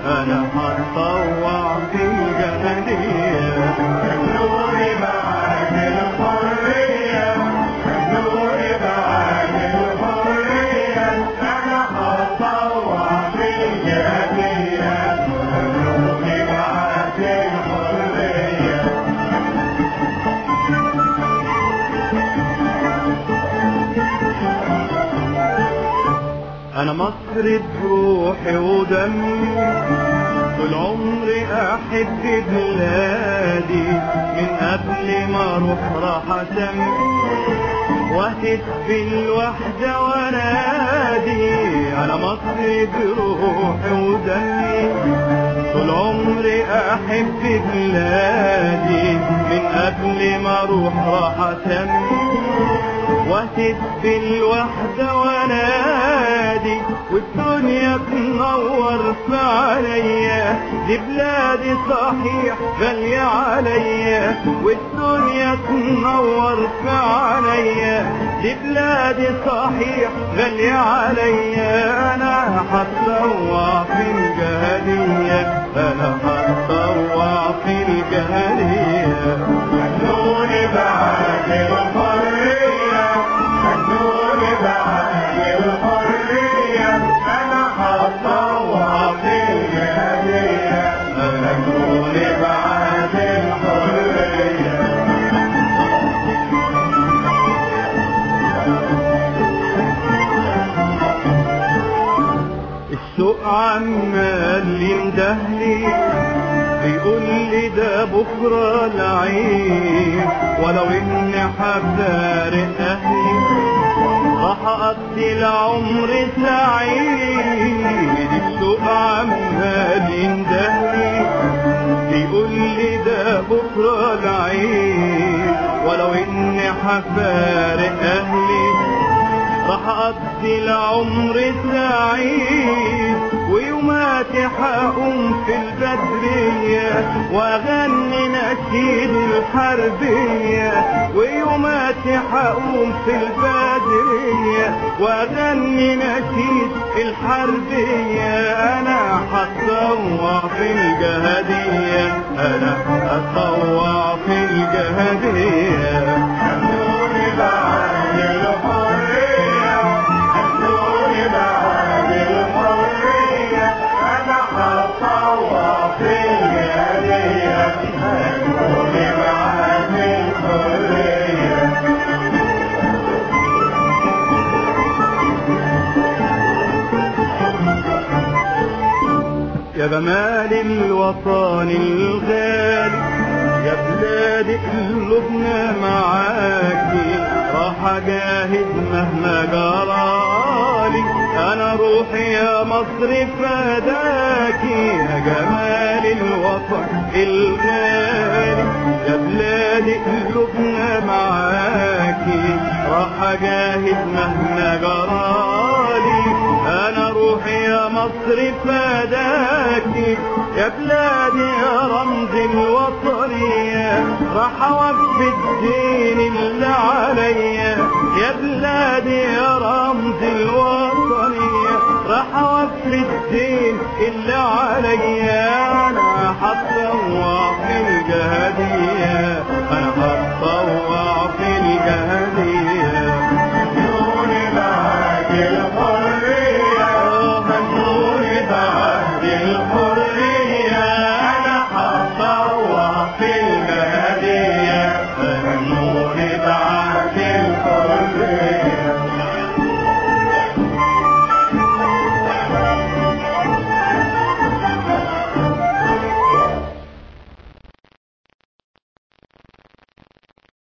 انا هتطوع في الجهادية خلوني بعد الحرية خلوني بعد الحرية أنا هتطوع في الجهادية خلوني بعد الحرية انا مصر بروحي ودمي طول عمري احب بلادي من قبل ما اروح راح اسمي واهتف بالوحدة وانادي انا مصر بروحي ودمي طول عمري احب بلادي من قبل ما اروح راح اسمي واهتف بالوحدة وانادي والدنيا تنور في عليا دي بلادي صحيح غالية عليا والدنيا تنور في عليا دي بلادي صحيح غالية عليا انا هتطوع في الجهادية انا هتطوع في الجهادية خلوني بعد الحرية خلوني بعد الحرية أنا هتطوع في الجهادية خلوني بعد الحرية السوق عمال يندهلي بيقول لي ده بكرة العيد ولو اني حفارق اهلي راح اقضي العمر سعيد السوق عمال يندهلي بيقول لي ده بكرة العيد ولو اني حفارق اهلي راح اقضي العمر سعيد ويوماتي حقوم في البدرية واغني نشيد الحربية ويوماتي حقوم في البدرية واغني نشيد الحربية انا هتطوع في الجهادية انا هتطوع في الجهادية خلوني بعد الحرية خلوني بعد الحرية أنا هتطوع في الجهادية خلوني بعد الحرية يا جمال الوطن الغالي يا بلادي قلوبنا معاكي راح اجاهد مهما جرالي انا روحي يا مصر فداكي يا جمال الوطن الغالي يا بلادي قلوبنا معاكي راح اجاهد مهما جرالي انا روحي يا مصر فداكي يا بلادي يا رمز الوطنية راح اوفي الدين اللي عليا يا بلادي يا رمز الوطنية راح اوفي الدين اللي عليا